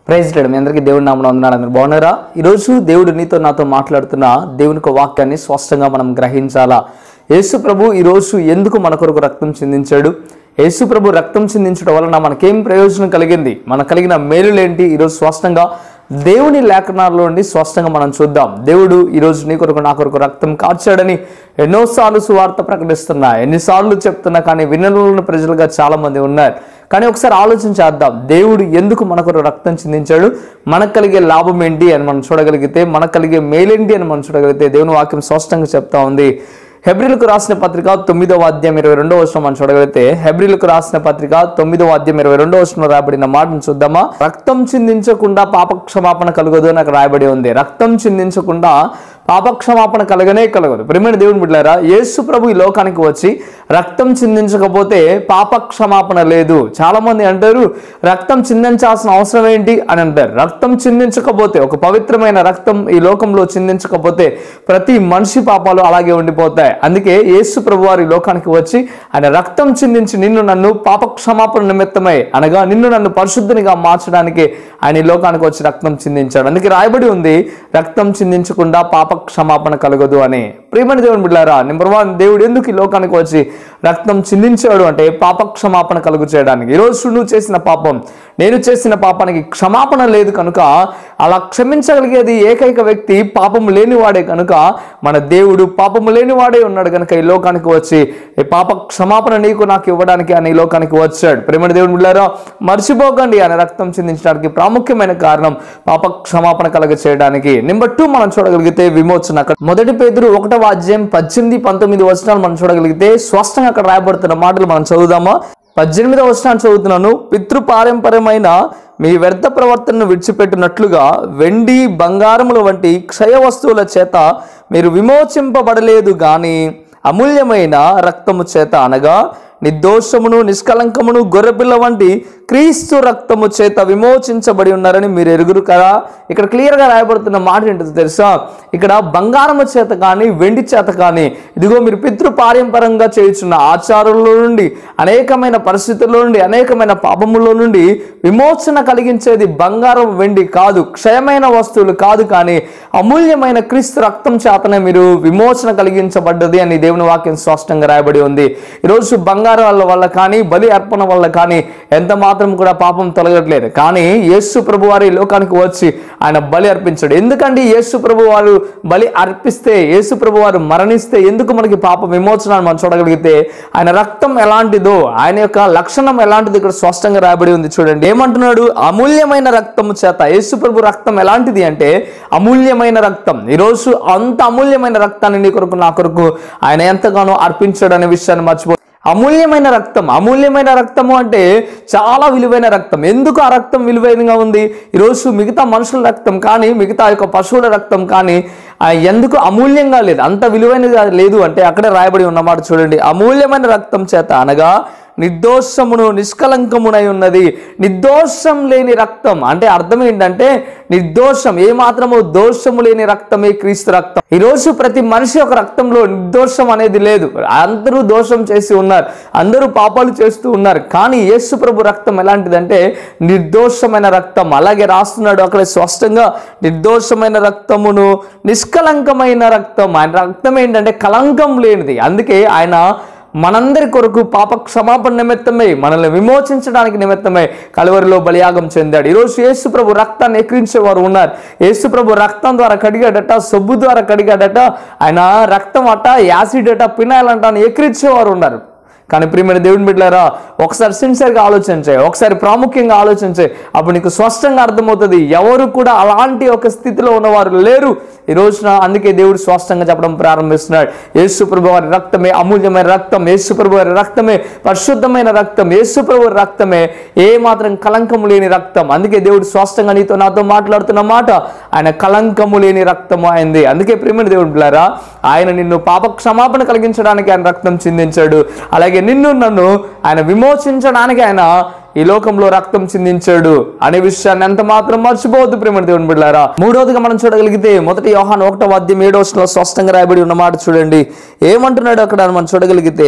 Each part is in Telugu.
ప్రైజ్ లేడు మీ అందరికీ దేవుడి నామన వందనాలు అందరూ బాగున్నారా ఈరోజు దేవుడు నీతో నాతో మాట్లాడుతున్న దేవుని యొక్క వాక్యాన్ని స్పష్టంగా మనం గ్రహించాలా యేసు ప్రభు ఈరోజు ఎందుకు మన కొరకు రక్తం చిందించాడు యేసు ప్రభు రక్తం చిందించడం వలన మనకేం ప్రయోజనం కలిగింది మనకు కలిగిన మేలులేంటి ఈరోజు స్పష్టంగా దేవుని లేఖనాల్లో నుండి స్పష్టంగా మనం చూద్దాం దేవుడు ఈరోజు నీ కొరకు నా కొరకు రక్తం కార్చాడని ఎన్నోసార్లు సువార్త ప్రకటిస్తున్నా ఎన్నిసార్లు చెప్తున్నా కానీ వినలను ప్రజలుగా చాలా మంది ఉన్నారు కానీ ఒకసారి ఆలోచన చేద్దాం దేవుడు ఎందుకు మన కొరకు రక్తం చిందించాడు మనకు కలిగే లాభం ఏంటి అని మనం చూడగలిగితే మనకు కలిగే మేలేంటి అని మనం చూడగలిగితే దేవుని వాక్యం స్పష్టంగా చెప్తా ఉంది హెబ్రిలకు రాసిన పత్రిక తొమ్మిదవ అధ్యాయం ఇరవై రెండో వర్షం మనం చూడగలిగితే హెబ్రిలకు రాసిన పత్రిక తొమ్మిదవ అధ్యాయం ఇరవై రెండో వర్షంలో రాయబడిన మాటను చూద్దామా రక్తం చిందించకుండా పాప క్షమాపణ కలగదు అని అక్కడ రాయబడి ఉంది రక్తం చిందించకుండా పాప క్షమాపణ కలగనే కలగదు ప్రేమైన దేవుని బిడ్డారా యేసు ప్రభు ఈ లోకానికి వచ్చి రక్తం చిందించకపోతే పాప క్షమాపణ లేదు చాలా మంది అంటారు రక్తం చిందించాల్సిన అవసరం ఏంటి అని అంటారు రక్తం చిందించకపోతే ఒక పవిత్రమైన రక్తం ఈ లోకంలో చిందించకపోతే ప్రతి మనిషి పాపాలు అలాగే ఉండిపోతాయి అందుకే యేసు ప్రభు వారి లోకానికి వచ్చి ఆయన రక్తం చిందించి నిన్ను నన్ను పాప క్షమాపణ నిమిత్తమై అనగా నిన్ను నన్ను పరిశుద్ధునిగా మార్చడానికి ఆయన ఈ లోకానికి వచ్చి రక్తం చిందించాడు అందుకే రాయబడి ఉంది రక్తం చిందించకుండా పాప క్షమాపణ కలగదు అని ప్రియమైన దేవుని బిడ్డారా నెంబర్ వన్ దేవుడు ఎందుకు ఈ లోకానికి వచ్చి రక్తం చిందించాడు అంటే పాప క్షమాపణ కలుగు చేయడానికి ఈరోజు నువ్వు చేసిన పాపం నేను చేసిన పాపానికి క్షమాపణ లేదు కనుక అలా క్షమించగలిగేది ఏకైక వ్యక్తి పాపము లేనివాడే కనుక మన దేవుడు పాపము లేనివాడే ఉన్నాడు కనుక ఈ లోకానికి వచ్చి ఈ పాప క్షమాపణ నీకు నాకు ఇవ్వడానికి ఆయన ఈ లోకానికి వచ్చాడు ప్రేమ దేవుని బిడ్డారా మర్చిపోకండి ఆయన రక్తం చిందించడానికి ప్రాముఖ్యమైన కారణం పాప క్షమాపణ కలగ చేయడానికి నెంబర్ టూ మనం చూడగలిగితే విమోచన అక్కడ మొదటి పేదరు ఒకటవ అధ్యాయం పద్దెనిమిది పంతొమ్మిది వచనాలు మనం చూడగలిగితే స్పష్టంగా అక్కడ రాయబడుతున్న మాటలు మనం చదువుదామా పద్దెనిమిదవ వచనాన్ని చదువుతున్నాను పితృపారంపర్యమైన మీ వ్యర్థ ప్రవర్తనను విడిచిపెట్టినట్లుగా వెండి బంగారముల వంటి క్షయ వస్తువుల చేత మీరు విమోచింపబడలేదు గాని అమూల్యమైన రక్తము చేత అనగా నిర్దోషమును నిష్కలంకమును గొర్రెపిల్ల వంటి క్రీస్తు రక్తము చేత విమోచించబడి ఉన్నారని మీరు ఎరుగురు కదా ఇక్కడ క్లియర్గా రాయబడుతున్న మాట ఏంటో తెలుసా ఇక్కడ బంగారము చేత కానీ వెండి చేత కానీ ఇదిగో మీరు పితృ పారంపరంగా చేయుచున్న ఆచారంలో నుండి అనేకమైన పరిస్థితుల్లో నుండి అనేకమైన పాపములో నుండి విమోచన కలిగించేది బంగారం వెండి కాదు క్షయమైన వస్తువులు కాదు కానీ అమూల్యమైన క్రీస్తు రక్తం చేతనే మీరు విమోచన కలిగించబడ్డది అని దేవుని వాక్యం స్పష్టంగా రాయబడి ఉంది ఈరోజు బంగారాల వల్ల కానీ బలి అర్పణ వల్ల కానీ ఎంత మాత్రం కూడా పాపం తొలగట్లేదు కానీ యేసు ప్రభు వారి లోకానికి వచ్చి ఆయన బలి అర్పించాడు ఎందుకండి యేసు ప్రభు వారు బలి అర్పిస్తే యేసు ప్రభు వారు మరణిస్తే ఎందుకు మనకి పాప విమోచనాన్ని మనం చూడగలిగితే ఆయన రక్తం ఎలాంటిదో ఆయన యొక్క లక్షణం ఎలాంటిది ఇక్కడ స్పష్టంగా రాయబడి ఉంది చూడండి ఏమంటున్నాడు అమూల్యమైన రక్తము చేత యేసు ప్రభు రక్తం ఎలాంటిది అంటే అమూల్యమైన రక్తం ఈరోజు అంత అమూల్యమైన రక్తాన్ని నీ కొరకు నా కొరకు ఆయన ఎంతగానో అర్పించాడు అనే విషయాన్ని మర్చిపో అమూల్యమైన రక్తం అమూల్యమైన రక్తము అంటే చాలా విలువైన రక్తం ఎందుకు ఆ రక్తం విలువైనగా ఉంది ఈరోజు మిగతా మనుషుల రక్తం కానీ మిగతా యొక్క పశువుల రక్తం కానీ ఆ, ఎందుకు అమూల్యంగా లేదు అంత విలువైనగా లేదు అంటే అక్కడే రాయబడి ఉన్నమాట చూడండి అమూల్యమైన రక్తం చేత అనగా నిర్దోషమును నిష్కలంకమునై ఉన్నది నిర్దోషం లేని రక్తం అంటే అర్థం ఏంటంటే నిర్దోషం ఏ మాత్రము దోషము లేని రక్తమే క్రీస్తు రక్తం ఈరోజు ప్రతి మనిషి యొక్క రక్తంలో నిర్దోషం అనేది లేదు అందరూ దోషం చేసి ఉన్నారు అందరూ పాపాలు చేస్తూ ఉన్నారు కానీ యేసు ప్రభు రక్తం ఎలాంటిదంటే నిర్దోషమైన రక్తం అలాగే రాస్తున్నాడు అక్కడ స్పష్టంగా నిర్దోషమైన రక్తమును నిష్కలంకమైన రక్తం ఆయన రక్తం ఏంటంటే కలంకం లేనిది అందుకే ఆయన మనందరి కొరకు పాప క్షమాపణ నిమిత్తమే మనల్ని విమోచించడానికి నిమిత్తమే కలవరిలో బలియాగం చెందాడు ఈరోజు యేసు ప్రభు రక్తాన్ని ఎక్కిరించేవారు ఉన్నారు యేసు ప్రభు రక్తం ద్వారా కడిగాడట సబ్బు ద్వారా కడిగాడట ఆయన రక్తం అట యాసిడ్ అట పినాయిల్ అంట అని ఎక్కిరించేవారు ఉన్నారు కానీ ప్రియమైన దేవుని బిడ్డారా ఒకసారి సిన్సియర్గా ఆలోచించాయి ఒకసారి ప్రాముఖ్యంగా ఆలోచించాయి అప్పుడు నీకు స్పష్టంగా అర్థమవుతుంది ఎవరు కూడా అలాంటి ఒక స్థితిలో ఉన్నవారు లేరు ఈ రోజున అందుకే దేవుడు స్పష్టంగా చెప్పడం ప్రారంభిస్తున్నాడు యేసు ప్రభు వారి రక్తమే అమూల్యమైన రక్తం యేసు ప్రభు వారి రక్తమే పరిశుద్ధమైన రక్తం యేసు ప్రభు రక్తమే ఏ మాత్రం కలంకము లేని రక్తం అందుకే దేవుడు స్పష్టంగా నీతో నాతో మాట్లాడుతున్న మాట ఆయన కలంకము లేని రక్తము అయింది అందుకే ప్రియమైన దేవుడు బిడ్డారా ఆయన నిన్ను పాప క్షమాపణ కలిగించడానికి ఆయన రక్తం చిందించాడు అలాగే నిన్ను నన్ను ఆయన విమోచించడానికి ఆయన ఈ లోకంలో రక్తం చిందించాడు అనే విషయాన్ని ఎంత మాత్రం మర్చిపోవద్దు ప్రేమ దేవుని బిడ్డారా మూడవదిగా మనం చూడగలిగితే మొదటి యోహాన్ ఒకటో అధ్యాయం ఏడో వచనంలో స్పష్టంగా రాయబడి ఉన్న మాట చూడండి ఏమంటున్నాడు అక్కడ మనం చూడగలిగితే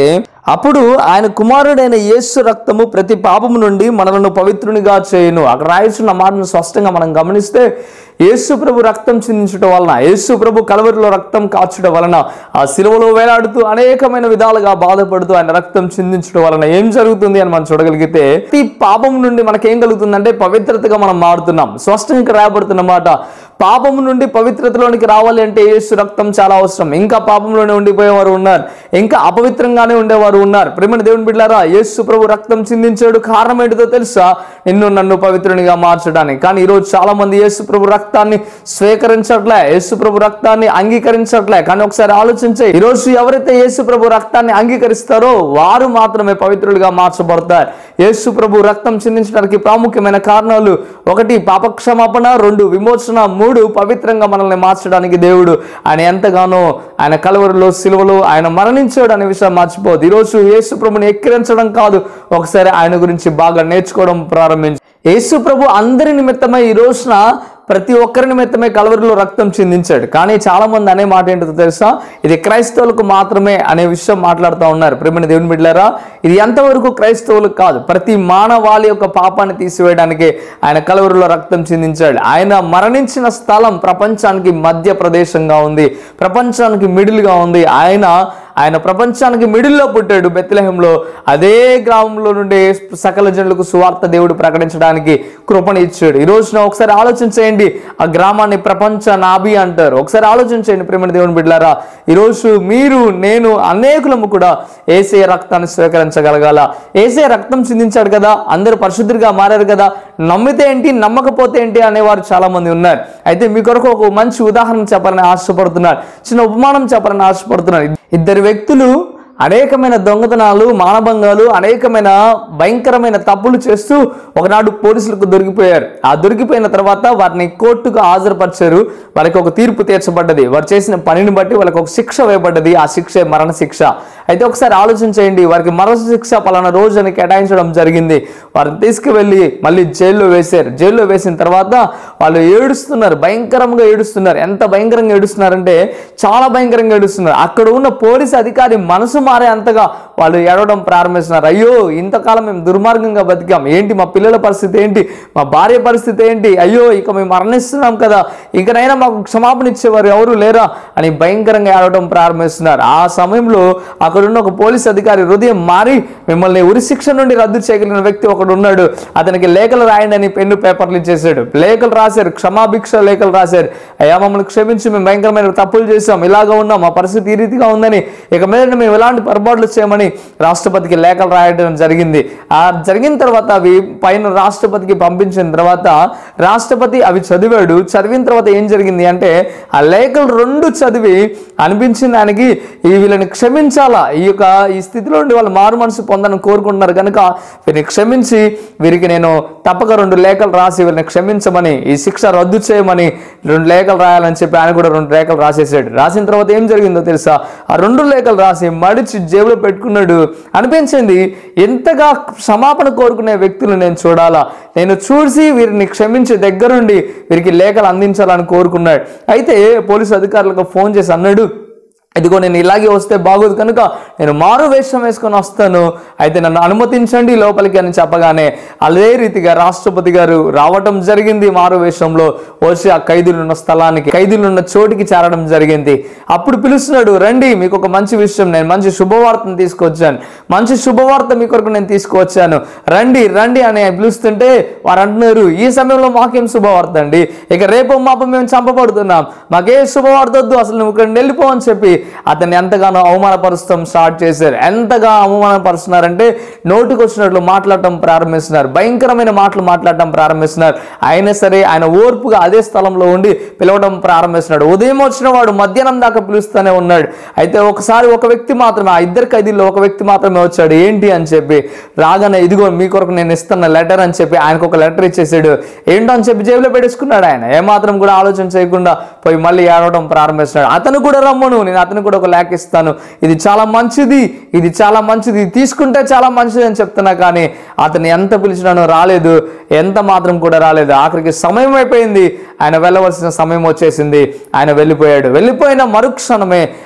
అప్పుడు ఆయన కుమారుడైన యేసు రక్తము ప్రతి పాపము నుండి మనలను పవిత్రునిగా చేయును అక్కడ రాయించిన మాటను స్పష్టంగా మనం గమనిస్తే యేసు ప్రభు రక్తం చిందించడం వలన యేసు ప్రభు కలవరిలో రక్తం కాచడం వలన ఆ సిలువలో వేలాడుతూ అనేకమైన విధాలుగా బాధపడుతూ ఆయన రక్తం చిందించడం వలన ఏం జరుగుతుంది అని మనం చూడగలిగితే ప్రతి పాపం నుండి మనకేం కలుగుతుందంటే పవిత్రతగా మనం మారుతున్నాం స్పష్టంగా ఇక్కడ రాయబడుతున్న మాట పాపము నుండి పవిత్రతలోనికి రావాలి అంటే యేసు రక్తం చాలా అవసరం ఇంకా పాపంలోనే ఉండిపోయేవారు ఉన్నారు ఇంకా అపవిత్రంగానే ఉండేవారు ఉన్నారు ప్రేమని దేవుని బిడ్డారా యేసు ప్రభు రక్తం చిందించాడు కారణం ఏంటిదో తెలుసా నిన్ను నన్ను పవిత్రునిగా మార్చడానికి కానీ ఈరోజు చాలా మంది యేసు ప్రభు రక్తాన్ని స్వీకరించట్లే యేసు ప్రభు రక్తాన్ని అంగీకరించట్లే కానీ ఒకసారి ఆలోచించే ఈరోజు ఎవరైతే యేసు ప్రభు రక్తాన్ని అంగీకరిస్తారో వారు మాత్రమే పవిత్రులుగా మార్చబడతారు యేసు ప్రభు రక్తం చిందించడానికి ప్రాముఖ్యమైన కారణాలు ఒకటి పాపక్షమాపణ రెండు విమోచన మూడు పవిత్రంగా మనల్ని మార్చడానికి దేవుడు ఆయన ఎంతగానో ఆయన కలవరిలో సిలువలో ఆయన మరణించాడు అనే విషయం మర్చిపోదు ఈరోజు యేసు ప్రభుని ఎక్కిరించడం కాదు ఒకసారి ఆయన గురించి బాగా నేర్చుకోవడం ప్రారంభించి యేసు ప్రభు అందరి నిమిత్తమై ఈ రోజున ప్రతి ఒక్కరి నిమిత్తమే కలవరిలో రక్తం చిందించాడు కానీ చాలా మంది అనే మాట ఏంటో తెలుసా ఇది క్రైస్తవులకు మాత్రమే అనే విషయం మాట్లాడుతూ ఉన్నారు ప్రేమని దేవుని బిడ్డారా ఇది ఎంతవరకు క్రైస్తవులకు కాదు ప్రతి మానవాళి యొక్క పాపాన్ని తీసివేయడానికి ఆయన కలవరిలో రక్తం చిందించాడు ఆయన మరణించిన స్థలం ప్రపంచానికి మధ్య ప్రదేశంగా ఉంది ప్రపంచానికి మిడిల్గా ఉంది ఆయన ఆయన ప్రపంచానికి మిడిల్లో పుట్టాడు బెత్లెహంలో అదే గ్రామంలో నుండి సకల జనులకు సువార్త దేవుడు ప్రకటించడానికి కృపణ ఇచ్చాడు ఈ రోజున ఒకసారి ఆలోచించేయండి ఆ గ్రామాన్ని ప్రపంచ నాభి అంటారు ఒకసారి ఆలోచించేయండి ప్రేమ దేవుని బిడ్డారా ఈరోజు మీరు నేను అనేకులము కూడా ఏసే రక్తాన్ని స్వీకరించగలగాల ఏసే రక్తం చిందించాడు కదా అందరూ పరిశుద్ధులుగా మారారు కదా నమ్మితే ఏంటి నమ్మకపోతే ఏంటి అనేవారు చాలా మంది ఉన్నారు అయితే మీ కొరకు ఒక మంచి ఉదాహరణ చెప్పాలని ఆశపడుతున్నారు చిన్న ఉపమానం చెప్పాలని ఆశపడుతున్నారు ఇద్దరు వ్యక్తులు అనేకమైన దొంగతనాలు మానభంగాలు అనేకమైన భయంకరమైన తప్పులు చేస్తూ ఒకనాడు పోలీసులకు దొరికిపోయారు ఆ దొరికిపోయిన తర్వాత వారిని కోర్టుకు హాజరుపరిచారు వారికి ఒక తీర్పు తీర్చబడ్డది వారు చేసిన పనిని బట్టి వాళ్ళకి ఒక శిక్ష వేయబడ్డది ఆ శిక్ష మరణ శిక్ష అయితే ఒకసారి ఆలోచించేయండి వారికి మరణ శిక్ష పలానా రోజు అని కేటాయించడం జరిగింది వారిని తీసుకువెళ్ళి మళ్ళీ జైల్లో వేశారు జైల్లో వేసిన తర్వాత వాళ్ళు ఏడుస్తున్నారు భయంకరంగా ఏడుస్తున్నారు ఎంత భయంకరంగా ఏడుస్తున్నారంటే చాలా భయంకరంగా ఏడుస్తున్నారు అక్కడ ఉన్న పోలీస్ అధికారి మనసు మారే అంతగా వాళ్ళు ఏడవడం ప్రారంభిస్తున్నారు అయ్యో ఇంతకాలం మేము దుర్మార్గంగా బతికాం ఏంటి మా పిల్లల పరిస్థితి ఏంటి మా భార్య పరిస్థితి ఏంటి అయ్యో ఇక మేము మరణిస్తున్నాం కదా ఇకనైనా మాకు క్షమాపణ ఇచ్చేవారు ఎవరు లేరా అని భయంకరంగా ఏడవడం ప్రారంభిస్తున్నారు ఆ సమయంలో అక్కడున్న ఒక పోలీస్ అధికారి హృదయం మారి మిమ్మల్ని ఉరి శిక్ష నుండి రద్దు చేయగలిగిన వ్యక్తి ఒకడు ఉన్నాడు అతనికి లేఖలు రాయండి అని పెన్ను పేపర్లు ఇచ్చేసాడు లేఖలు రాశారు క్షమాభిక్ష లేఖలు రాశారు అయ్యా మమ్మల్ని క్షమించి మేము భయంకరమైన తప్పులు చేసాం ఇలాగా ఉన్నాం మా పరిస్థితి ఈ రీతిగా ఉందని ఇక మీద మేము ఎలాంటి పొరపాట్లు చేయమని రాష్ట్రపతికి లేఖలు రాయడం జరిగింది ఆ జరిగిన తర్వాత అవి పైన రాష్ట్రపతికి పంపించిన తర్వాత రాష్ట్రపతి అవి చదివాడు చదివిన తర్వాత ఏం జరిగింది అంటే ఆ లేఖలు రెండు చదివి అనిపించింది ఆయనకి ఈ వీళ్ళని క్షమించాలా ఈ యొక్క ఈ స్థితిలో నుండి వాళ్ళు మారు మనసు పొందాలని కోరుకుంటున్నారు కనుక వీరిని క్షమించి వీరికి నేను తప్పక రెండు లేఖలు రాసి వీళ్ళని క్షమించమని ఈ శిక్ష రద్దు చేయమని రెండు లేఖలు రాయాలని చెప్పి ఆయన కూడా రెండు లేఖలు రాసేసాడు రాసిన తర్వాత ఏం జరిగిందో తెలుసా ఆ రెండు లేఖలు రాసి మడిచి జేబులో పెట్టుకున్నాడు అనిపించింది ఎంతగా క్షమాపణ కోరుకునే వ్యక్తులు నేను చూడాలా నేను చూసి వీరిని క్షమించి దగ్గరుండి వీరికి లేఖలు అందించాలని కోరుకున్నాడు అయితే పోలీసు అధికారులకు ఫోన్ చేసి అన్నాడు ఇదిగో నేను ఇలాగే వస్తే బాగోదు కనుక నేను మారు వేషం వేసుకొని వస్తాను అయితే నన్ను అనుమతించండి లోపలికి అని చెప్పగానే అదే రీతిగా రాష్ట్రపతి గారు రావటం జరిగింది మారు వేషంలో వచ్చి ఆ ఖైదీలు ఉన్న స్థలానికి ఖైదీలు ఉన్న చోటికి చేరడం జరిగింది అప్పుడు పిలుస్తున్నాడు రండి మీకు ఒక మంచి విషయం నేను మంచి శుభవార్తను తీసుకొచ్చాను మంచి శుభవార్త మీ కొరకు నేను తీసుకువచ్చాను రండి రండి అని పిలుస్తుంటే వారు అంటున్నారు ఈ సమయంలో మాకేం శుభవార్త అండి ఇక రేపు మాపం మేము చంపబడుతున్నాం మాకే శుభవార్త వద్దు అసలు నువ్వు ఇక్కడ వెళ్ళిపో అని చెప్పి అతన్ని ఎంతగానో అవమానపరుస్తాం స్టార్ట్ చేశారు ఎంతగా అవమానపరుస్తున్నారంటే నోటికి వచ్చినట్లు మాట్లాడటం ప్రారంభిస్తున్నారు భయంకరమైన మాటలు మాట్లాడటం ప్రారంభిస్తున్నారు అయినా సరే ఆయన ఓర్పుగా అదే స్థలంలో ఉండి పిలవడం ప్రారంభిస్తున్నాడు ఉదయం వచ్చిన వాడు మధ్యాహ్నం దాకా పిలుస్తూనే ఉన్నాడు అయితే ఒకసారి ఒక వ్యక్తి మాత్రమే ఆ ఇద్దరు ఖైదీల్లో ఒక వ్యక్తి మాత్రమే వచ్చాడు ఏంటి అని చెప్పి రాగానే ఇదిగో మీ కొరకు నేను ఇస్తున్న లెటర్ అని చెప్పి ఆయనకు ఒక లెటర్ ఇచ్చేసాడు ఏంటో అని చెప్పి జేబులో పెట్టేసుకున్నాడు ఆయన ఏమాత్రం కూడా ఆలోచన చేయకుండా పోయి మళ్ళీ ఏడవడం ప్రారంభిస్తున్నాడు అతను కూడా రమ్మను నేను అతను కూడా ఒక లేఖ ఇస్తాను ఇది చాలా మంచిది ఇది చాలా మంచిది ఇది తీసుకుంటే చాలా మంచిది అని చెప్తున్నా కానీ అతను ఎంత పిలిచినానో రాలేదు ఎంత మాత్రం కూడా రాలేదు ఆఖరికి సమయం అయిపోయింది ఆయన వెళ్ళవలసిన సమయం వచ్చేసింది ఆయన వెళ్ళిపోయాడు వెళ్ళిపోయిన మరుక్షణమే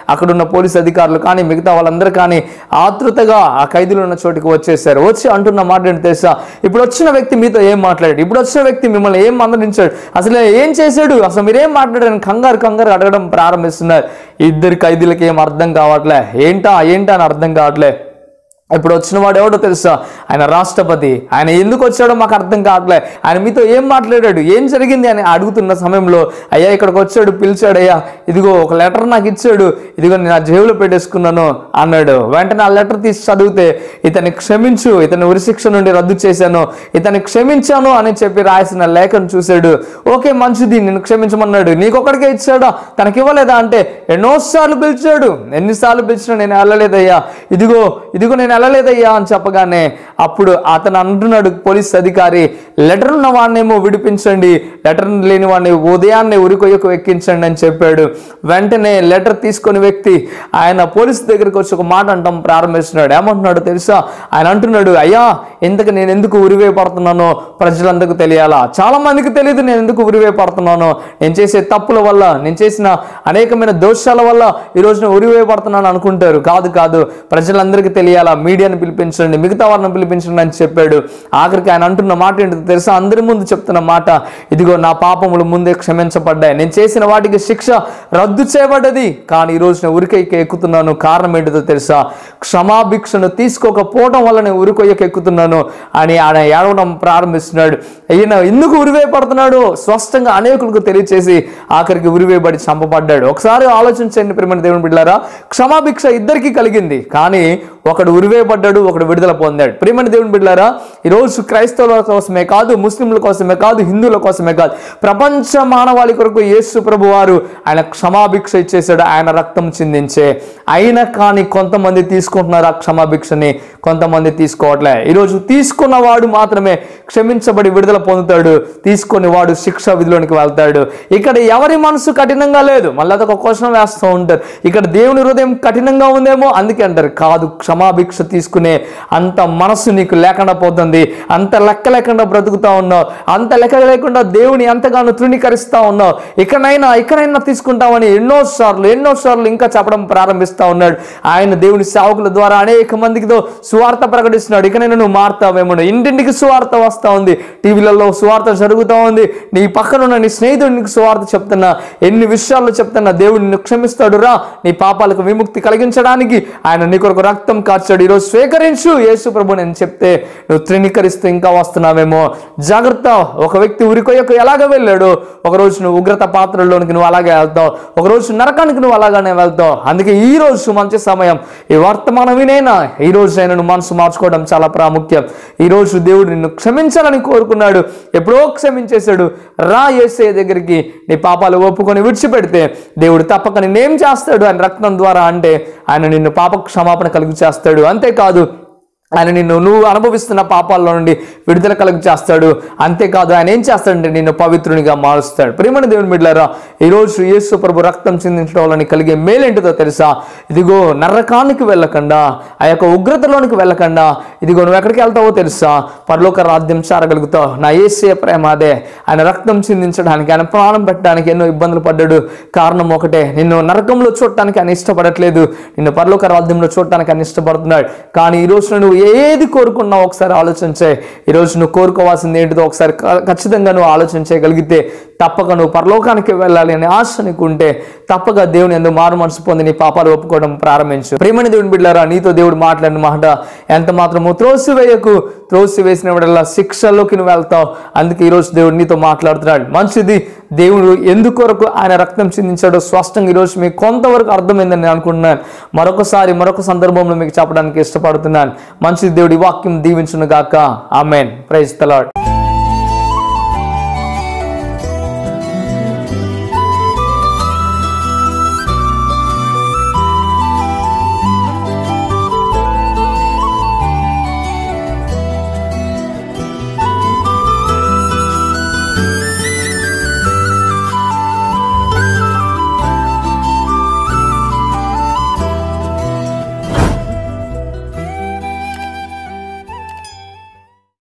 అక్కడున్న పోలీస్ అధికారులు కానీ మిగతా వాళ్ళందరూ కానీ ఆతృతగా ఆ ఖైదీలు ఉన్న చోటికి వచ్చేసారు వచ్చి అంటున్న మాట ఏంటి తెలుసా ఇప్పుడు వచ్చిన వ్యక్తి మీతో ఏం మాట్లాడాడు ఇప్పుడు వచ్చిన వ్యక్తి మిమ్మల్ని ఏం మందలించాడు అసలు ఏం చేశాడు అసలు మీరేం మాట్లాడారని కంగారు కంగారు అడగడం ప్రారంభిస్తున్నారు ఇద్దరు ఖైదీలకి ఏం అర్థం కావట్లే ఏంటా ఏంటా అని అర్థం కావట్లే ఇప్పుడు వచ్చిన వాడు ఎవడో తెలుసా ఆయన రాష్ట్రపతి ఆయన ఎందుకు వచ్చాడో మాకు అర్థం కావట్లే ఆయన మీతో ఏం మాట్లాడాడు ఏం జరిగింది అని అడుగుతున్న సమయంలో అయ్యా ఇక్కడికి వచ్చాడు పిలిచాడు అయ్యా ఇదిగో ఒక లెటర్ నాకు ఇచ్చాడు ఇదిగో నేను నా జేబులో పెట్టేసుకున్నాను అన్నాడు వెంటనే ఆ లెటర్ తీసి చదివితే ఇతన్ని క్షమించు ఇతని ఉరిశిక్ష నుండి రద్దు చేశాను ఇతన్ని క్షమించాను అని చెప్పి రాసిన లేఖను చూశాడు ఓకే మంచిది నిన్ను క్షమించమన్నాడు నీకొక్కడికే ఇచ్చాడా తనకి ఇవ్వలేదా అంటే ఎన్నోసార్లు పిలిచాడు ఎన్నిసార్లు పిలిచినా నేను వెళ్ళలేదయ్యా ఇదిగో ఇదిగో నేను వెళ్ళలేదయ్యా అని చెప్పగానే అప్పుడు అతను అంటున్నాడు పోలీస్ అధికారి లెటర్ ఉన్న వాడినేమో విడిపించండి లెటర్ లేని వాడిని ఉదయాన్నే ఉరికొయ్యకు ఎక్కించండి అని చెప్పాడు వెంటనే లెటర్ తీసుకొని వ్యక్తి ఆయన పోలీస్ దగ్గరికి వచ్చి ఒక మాట అంటాం ప్రారంభిస్తున్నాడు ఏమంటున్నాడు తెలుసా ఆయన అంటున్నాడు అయ్యా ఇంతకు నేను ఎందుకు ఉరివే పడుతున్నానో ప్రజలందరికీ తెలియాలా చాలా మందికి తెలియదు నేను ఎందుకు ఉరివే పడుతున్నానో నేను చేసే తప్పుల వల్ల నేను చేసిన అనేకమైన దోషాల వల్ల ఈ రోజున ఉరివే పడుతున్నాను అనుకుంటారు కాదు కాదు ప్రజలందరికీ తెలియాలా మీడియాని పిలిపించండి మిగతా వాళ్ళని పిలిపించండి అని చెప్పాడు ఆఖరికి ఆయన అంటున్న మాట ఏంటో తెలుసా అందరి ముందు చెప్తున్న మాట ఇదిగో నా పాపములు ముందే క్షమించబడ్డాయి నేను చేసిన వాటికి శిక్ష రద్దు చేయబడ్డది కానీ ఈ రోజు నేను ఉరికైకి ఎక్కుతున్నాను కారణం ఏంటిదో తెలుసా క్షమాభిక్షను తీసుకోకపోవడం వల్ల నేను ఉరికొయ్యకి ఎక్కుతున్నాను అని ఆయన ఏడవడం ప్రారంభిస్తున్నాడు ఈయన ఎందుకు ఉరివే పడుతున్నాడు స్పష్టంగా అనేకులకు తెలియచేసి ఆఖరికి ఉరివేయబడి చంపబడ్డాడు ఒకసారి ఆలోచించండి ప్రేమ దేవుని బిడ్డారా క్షమాభిక్ష ఇద్దరికి కలిగింది కానీ ఒకడు ఉరివేయబడ్డాడు ఒకడు విడుదల పొందాడు ప్రియమని దేవుని బిడ్డారా ఈరోజు క్రైస్తవుల కోసమే కాదు ముస్లింల కోసమే కాదు హిందువుల కోసమే కాదు ప్రపంచ మానవాళి కొరకు యేసు ప్రభు వారు ఆయన క్షమాభిక్ష ఇచ్చేసాడు ఆయన రక్తం చిందించే అయినా కానీ కొంతమంది తీసుకుంటున్నారు ఆ క్షమాభిక్షని కొంతమంది తీసుకోవట్లే ఈరోజు తీసుకున్న వాడు మాత్రమే క్షమించబడి విడుదల పొందుతాడు తీసుకొని వాడు శిక్ష విధిలోనికి వెళ్తాడు ఇక్కడ ఎవరి మనసు కఠినంగా లేదు మళ్ళీ అదొక క్వశ్చన్ వేస్తూ ఉంటారు ఇక్కడ దేవుని హృదయం కఠినంగా ఉందేమో అందుకే అంటారు కాదు క్షమాభిక్ష తీసుకునే అంత మనసు నీకు లేకుండా పోతుంది అంత లెక్క లేకుండా బ్రతుకుతా ఉన్నావు అంత లెక్క లేకుండా దేవుని ఎంతగానో తృణీకరిస్తా ఉన్నావు ఇకనైనా ఇకనైనా తీసుకుంటామని ఎన్నో సార్లు ఎన్నో సార్లు ఇంకా చెప్పడం ప్రారంభిస్తా ఉన్నాడు ఆయన దేవుని సేవకుల ద్వారా అనేక మందికితో సువార్త ప్రకటిస్తున్నాడు ఇకనైనా నువ్వు మారుతావేమో ఇంటింటికి సువార్త వస్తా ఉంది టీవీలలో సువార్త జరుగుతూ ఉంది నీ పక్కన ఉన్న నీ స్నేహితుడు నీకు సువార్త చెప్తున్నా ఎన్ని విషయాల్లో చెప్తున్నా దేవుడు నిన్ను క్షమిస్తాడు రా నీ పాపాలకు విముక్తి కలిగించడానికి ఆయన నీ కొరకు రక్తం కార్చాడు ఈరోజు స్వీకరించు యేసు ప్రభు నేను చెప్తే నువ్వు త్రిణీకరిస్తూ ఇంకా వస్తున్నావేమో జాగ్రత్త ఒక వ్యక్తి ఉరికొయ్యకు ఎలాగ వెళ్ళాడు ఒక రోజు నువ్వు ఉగ్రత పాత్రలోనికి నువ్వు అలాగే వెళ్తావు ఒక రోజు నరకానికి నువ్వు అలాగానే వెళ్తావు అందుకే ఈ రోజు మంచి సమయం ఈ వర్తమానం వినేనా ఈ రోజు అయినా నువ్వు మనసు మార్చుకోవడం చాలా ప్రాముఖ్యం ఈ రోజు దేవుడు నిన్ను క్షమించాలని కోరుకున్నాడు ఎప్పుడో క్షమించేశాడు రా యేసే దగ్గరికి నీ పాపాలు ఒప్పుకొని విడిచిపెడితే దేవుడు తప్పక నిన్నేం చేస్తాడు ఆయన రక్తం ద్వారా అంటే ఆయన నిన్ను పాప క్షమాపణ కలిగి చేస్తాడు అంతేకాదు ఆయన నిన్ను నువ్వు అనుభవిస్తున్న పాపాల్లో నుండి విడుదల కలుగు చేస్తాడు అంతేకాదు ఆయన ఏం చేస్తాడంటే నిన్ను పవిత్రునిగా మారుస్తాడు ప్రేమని దేవుని బిడ్డారా ఈరోజు యేసు ప్రభు రక్తం చిందించడం వల్ల నీకు కలిగే మేలేంటిదో తెలుసా ఇదిగో నరకానికి వెళ్ళకుండా ఆ యొక్క ఉగ్రతలోనికి వెళ్ళకుండా ఇదిగో నువ్వు ఎక్కడికి వెళ్తావో తెలుసా పరలోక రాజ్యం చారగలుగుతావు నా ఏసే ప్రేమ అదే ఆయన రక్తం చిందించడానికి ఆయన ప్రాణం పెట్టడానికి ఎన్నో ఇబ్బందులు పడ్డాడు కారణం ఒకటే నిన్ను నరకంలో చూడటానికి ఆయన ఇష్టపడట్లేదు నిన్ను పరలోక రాజ్యంలో చూడటానికి ఆయన ఇష్టపడుతున్నాడు కానీ ఈ రోజు నువ్వు ఏది కోరుకున్నావు ఒకసారి ఆలోచించే ఈరోజు నువ్వు కోరుకోవాల్సింది ఏంటిదో ఒకసారి క- ఖచ్చితంగా నువ్వు ఆలోచించగలిగితే తప్పక నువ్వు పరలోకానికి వెళ్ళాలి అనే ఆశ నీకు ఉంటే తప్పక దేవుని ఎందుకు మారు మనసు పొంది నీ పాపాలు ఒప్పుకోవడం ప్రారంభించు ప్రేమని దేవుని బిడ్డారా నీతో దేవుడు మాట్లాడిన మాట ఎంత మాత్రము త్రోసివేయకు త్రోసి వేసిన శిక్షల్లోకి నువ్వు వెళ్తావు అందుకే ఈరోజు దేవుడు నీతో మాట్లాడుతున్నాడు మంచిది దేవుడు ఎందుకొరకు ఆయన రక్తం చిందించాడో స్పష్టంగా ఈరోజు మీకు కొంతవరకు అర్థమైందని నేను అనుకుంటున్నాను మరొకసారి మరొక సందర్భంలో మీకు చెప్పడానికి ఇష్టపడుతున్నాను మంచిది దేవుడి వాక్యం దీవించును గాక ఆమెన్ ప్రైజ్ తలాడ్